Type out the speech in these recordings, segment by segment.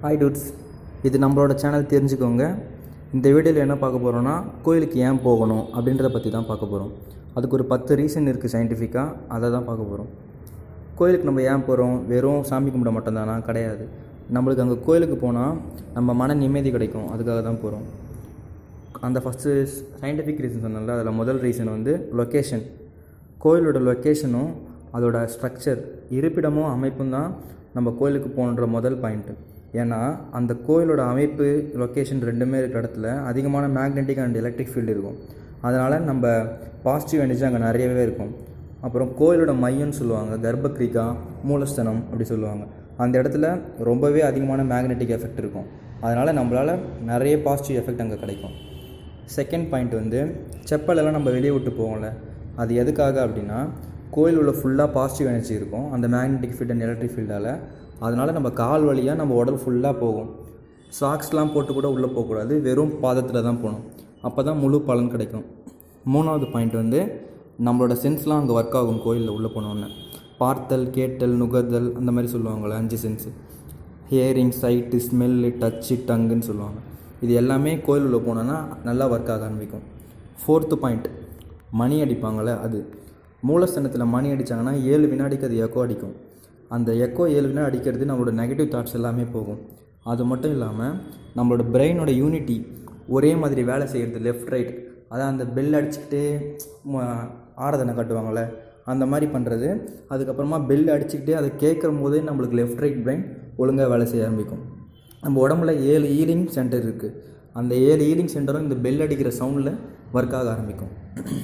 hi dudes இது நம்மளோட channel தெரிஞ்சுக்கோங்க இந்த வீடியோவில் என்ன பார்க்க போகிறோன்னா கோயிலுக்கு ஏன் போகணும் அப்படின்றத பற்றி தான் பார்க்க போகிறோம் அதுக்கு ஒரு பத்து ரீசன் இருக்குது சயின்டிஃபிக்காக அதை தான் பார்க்க போகிறோம் கோயிலுக்கு நம்ம ஏன் போகிறோம் வெறும் சாமி கும்பிட மட்டும்தானா கிடையாது நம்மளுக்கு அங்கே கோயிலுக்கு போனால் நம்ம மன நிம்மதி கிடைக்கும் அதுக்காக தான் போகிறோம் அந்த ஃபஸ்ட்டு சயின்டிஃபிக் ரீசன் சொன்னல அதில் முதல் ரீசன் வந்து லொக்கேஷன் கோயிலோட லொக்கேஷனும் அதோட ஸ்ட்ரக்சர் இருப்பிடமும் அமைப்பும் தான் நம்ம கோயிலுக்கு போகணுன்ற முதல் பாயிண்ட்டு ஏன்னா அந்த கோயிலோட அமைப்பு லொக்கேஷன் ரெண்டுமே இருக்கிற இடத்துல அதிகமான மேக்னெட்டிக் அண்ட் எலக்ட்ரிக் ஃபீல்டு இருக்கும் அதனால் நம்ம பாசிட்டிவ் எனர்ஜி அங்கே நிறையவே இருக்கும் அப்புறம் கோயிலோட மையம்னு சொல்லுவாங்க கர்ப்பக்ரிகா மூலஸ்தனம் அப்படி சொல்லுவாங்க அந்த இடத்துல ரொம்பவே அதிகமான மேக்னெட்டிக் எஃபெக்ட் இருக்கும் அதனால் நம்மளால் நிறைய பாசிட்டிவ் எஃபெக்ட் அங்கே கிடைக்கும் செகண்ட் பாயிண்ட் வந்து செப்பலெல்லாம் நம்ம வெளியே விட்டு போவோம்ல அது எதுக்காக அப்படின்னா கோயில் உள்ள ஃபுல்லாக பாசிட்டிவ் எனர்ஜி இருக்கும் அந்த மேக்னெட்டிக் ஃபீல்ட் அண்ட் எலக்ட்ரிக் ஃபீல்டால் அதனால் நம்ம கால் வழியாக நம்ம உடல் ஃபுல்லாக போகும் சாக்ஸ்லாம் போட்டு கூட உள்ளே போகக்கூடாது வெறும் பாதத்தில் தான் போகணும் அப்போ தான் முழு பலன் கிடைக்கும் மூணாவது பாயிண்ட் வந்து நம்மளோட சென்ஸ்லாம் அங்கே ஒர்க் ஆகும் கோயிலில் உள்ளே போனோன்னே பார்த்தல் கேட்டல் நுகர்தல் அந்த மாதிரி சொல்லுவாங்கள்ல அஞ்சு sense hearing sight smell touch டங்குன்னு சொல்லுவாங்க இது எல்லாமே கோயில் உள்ள போனோன்னா நல்லா ஒர்க் ஆக ஆரம்பிக்கும் ஃபோர்த்து பாயிண்ட் மணி அடிப்பாங்கள்ல அது மூலஸ்தனத்தில் மணி அடித்தாங்கன்னா ஏழு வினாடிக்கு அது எக்கோ அடிக்கும் அந்த எக்கோ ஏழு வினாடி அடிக்கிறது நம்மளோட நெகட்டிவ் தாட்ஸ் எல்லாமே போகும் அது மட்டும் இல்லாமல் நம்மளோட பிரெயினோட யூனிட்டி ஒரே மாதிரி வேலை செய்கிறது லெஃப்ட் ரைட் அதான் அந்த பெல் அடிச்சுக்கிட்டே ம- ஆராதனை காட்டுவாங்கள்ல அந்த மாதிரி பண்ணுறது அதுக்கப்புறமா பெல் அடிச்சுக்கிட்டே அதை கேட்குற போதே நம்மளுக்கு லெஃப்ட் ரைட் பிரெயின் ஒழுங்காக வேலை செய்ய ஆரம்பிக்கும் நம்ம உடம்புல ஏழு ஈலிங் சென்டர் இருக்குது அந்த ஏழு ஈலிங் சென்டரும் இந்த பெல் அடிக்கிற சவுண்டில் ஒர்க் ஆக ஆரம்பிக்கும்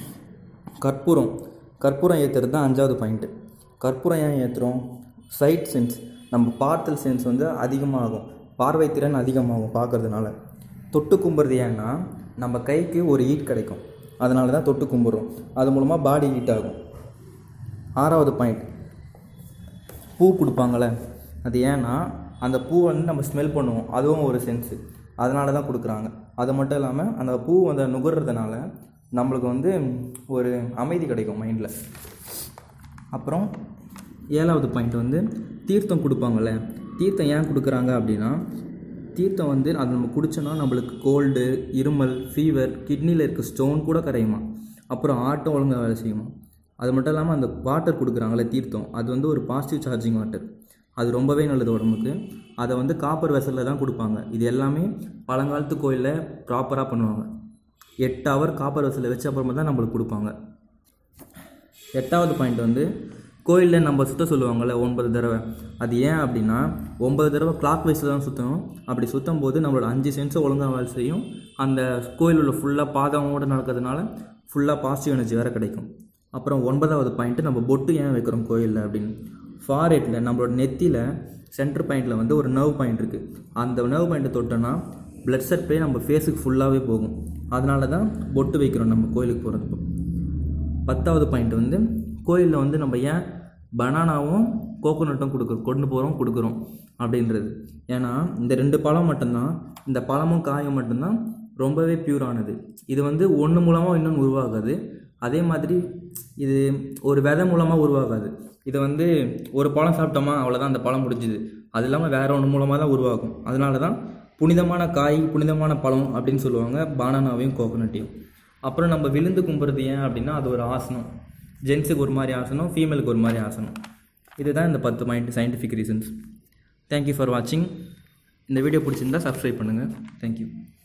கற்பூரம் கற்பூரம் ஏற்றுறது தான் அஞ்சாவது பாயிண்ட்டு கற்பூரம் ஏன் ஏற்றுறோம் சைட் சென்ஸ் நம்ம பார்த்தல் சென்ஸ் வந்து அதிகமாகும் பார்வை திறன் அதிகமாகும் பார்க்கறதுனால தொட்டு கும்புறது ஏன்னா நம்ம கைக்கு ஒரு ஈட் கிடைக்கும் அதனால தான் தொட்டு கும்பிட்றோம் அது மூலமாக பாடி ஹீட் ஆகும் ஆறாவது பாயிண்ட் பூ கொடுப்பாங்களே அது ஏன்னா அந்த பூ வந்து நம்ம ஸ்மெல் பண்ணுவோம் அதுவும் ஒரு சென்ஸு அதனால தான் கொடுக்குறாங்க அது மட்டும் இல்லாமல் அந்த பூ வந்து நுகர்றதுனால நம்மளுக்கு வந்து ஒரு அமைதி கிடைக்கும் மைண்டில் அப்புறம் ஏழாவது பாயிண்ட் வந்து தீர்த்தம் கொடுப்பாங்கள்ல தீர்த்தம் ஏன் கொடுக்குறாங்க அப்படின்னா தீர்த்தம் வந்து அது நம்ம குடிச்சோன்னா நம்மளுக்கு கோல்டு இருமல் ஃபீவர் கிட்னியில் இருக்க ஸ்டோன் கூட கரையுமா அப்புறம் ஆட்டம் ஒழுங்காக வேலை செய்யுமா அது மட்டும் இல்லாமல் அந்த வாட்டர் கொடுக்குறாங்களே தீர்த்தம் அது வந்து ஒரு பாசிட்டிவ் சார்ஜிங் வாட்டர் அது ரொம்பவே நல்லது உடம்புக்கு அதை வந்து காப்பர் வெசலில் தான் கொடுப்பாங்க இது எல்லாமே பழங்காலத்து கோயிலில் ப்ராப்பராக பண்ணுவாங்க எட்டு ஹவர் காப்பர் வெசலில் வச்ச அப்புறமா தான் நம்மளுக்கு கொடுப்பாங்க எட்டாவது பாயிண்ட் வந்து கோயிலில் நம்ம சுத்த சொல்லுவாங்கள்ல ஒன்பது தடவை அது ஏன் அப்படின்னா ஒன்பது தடவை கிளாக் வைஸில் தான் சுற்றணும் அப்படி சுற்றும் போது நம்மளோட அஞ்சு சென்ஸை ஒழுங்காக வேலை செய்யும் அந்த கோயில் உள்ள ஃபுல்லாக பாதமோடு நடக்கிறதுனால ஃபுல்லாக பாசிட்டிவ் எனர்ஜி வேறு கிடைக்கும் அப்புறம் ஒன்பதாவது பாயிண்ட்டு நம்ம பொட்டு ஏன் வைக்கிறோம் கோயிலில் அப்படின்னு ஃபாரெட்டில் நம்மளோட நெத்தியில் சென்டர் பாயிண்டில் வந்து ஒரு நர்வ் பாயிண்ட் இருக்குது அந்த நர்வ் பாயிண்ட்டை தொட்டோன்னா பிளட் சர்ப்ளே நம்ம ஃபேஸுக்கு ஃபுல்லாகவே போகும் அதனால தான் பொட்டு வைக்கிறோம் நம்ம கோயிலுக்கு போகிறதுக்கு பத்தாவது பாயிண்ட் வந்து கோயிலில் வந்து நம்ம ஏன் பனானாவும் கோகோனட்டும் கொடுக்குறோம் கொண்டு போகிறோம் கொடுக்குறோம் அப்படின்றது ஏன்னா இந்த ரெண்டு பழம் மட்டும்தான் இந்த பழமும் காயும் மட்டும்தான் ரொம்பவே பியூரானது இது வந்து ஒன்று மூலமாக இன்னொன்று உருவாகாது அதே மாதிரி இது ஒரு விதை மூலமாக உருவாகாது இது வந்து ஒரு பழம் சாப்பிட்டோமா அவ்வளோதான் அந்த பழம் முடிஞ்சுது அது இல்லாமல் வேற ஒன்று மூலமாக தான் உருவாகும் அதனால தான் புனிதமான காய் புனிதமான பழம் அப்படின்னு சொல்லுவாங்க பானானாவையும் கோகோனட்டையும் அப்புறம் நம்ம விழுந்து கும்புறது ஏன் அப்படின்னா அது ஒரு ஆசனம் ஜென்ஸுக்கு ஒரு மாதிரி ஆசனம் ஃபீமேலுக்கு ஒரு மாதிரி ஆசனம் இதுதான் இந்த பத்து point scientific reasons thank you for வாட்சிங் இந்த வீடியோ பிடிச்சிருந்தா சப்ஸ்கிரைப் பண்ணுங்கள் தேங்க்யூ